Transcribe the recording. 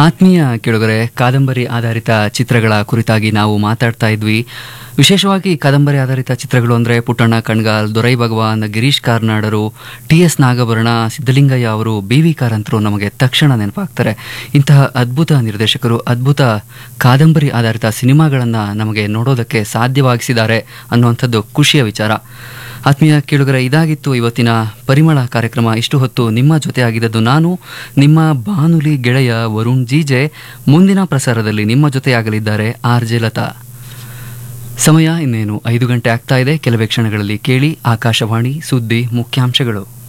ಆತ್ಮೀಯ ಕೇಳುಗರೆ ಕಾದಂಬರಿ ಆಧಾರಿತ ಚಿತ್ರಗಳ ಕುರಿತಾಗಿ ನಾವು ಮಾತಾಡ್ತಾ ಇದ್ವಿ ವಿಶೇಷವಾಗಿ ಕಾದಂಬರಿ ಆಧಾರಿತ ಚಿತ್ರಗಳು ಅಂದರೆ ಪುಟ್ಟಣ್ಣ ಕಣ್ಗಾಲ್ ದೊರೈ ಭಗವಾನ್ ಗಿರೀಶ್ ಕಾರ್ನಾಡರು ಟಿ ಎಸ್ ನಾಗಭರಣ ಸಿದ್ದಲಿಂಗಯ್ಯ ಅವರು ಬಿ ವಿ ಕಾರಂತರು ನಮಗೆ ತಕ್ಷಣ ನೆನಪಾಗ್ತಾರೆ ಇಂತಹ ಅದ್ಭುತ ನಿರ್ದೇಶಕರು ಅದ್ಭುತ ಕಾದಂಬರಿ ಆಧಾರಿತ ಸಿನಿಮಾಗಳನ್ನು ನಮಗೆ ನೋಡೋದಕ್ಕೆ ಸಾಧ್ಯವಾಗಿಸಿದ್ದಾರೆ ಅನ್ನುವಂಥದ್ದು ಖುಷಿಯ ವಿಚಾರ ಆತ್ಮೀಯ ಕೇಳುಗರ ಇದಾಗಿತ್ತು ಇವತ್ತಿನ ಪರಿಮಳ ಕಾರ್ಯಕ್ರಮ ಇಷ್ಟು ಹೊತ್ತು ನಿಮ್ಮ ಜೊತೆ ಆಗಿದ್ದದ್ದು ನಾನು ನಿಮ್ಮ ಬಾನುಲಿ ಗೆಳೆಯ ವರುಣ್ ಜೀಜೆ ಮುಂದಿನ ಪ್ರಸಾರದಲ್ಲಿ ನಿಮ್ಮ ಜೊತೆಯಾಗಲಿದ್ದಾರೆ ಆರ್ ಜೆ ಲತಾ ಸಮಯ ಇನ್ನೇನು ಐದು ಗಂಟೆ ಆಗ್ತಾ ಇದೆ ಕೆಲವೇ ಕ್ಷಣಗಳಲ್ಲಿ ಕೇಳಿ ಆಕಾಶವಾಣಿ ಸುದ್ದಿ ಮುಖ್ಯಾಂಶಗಳು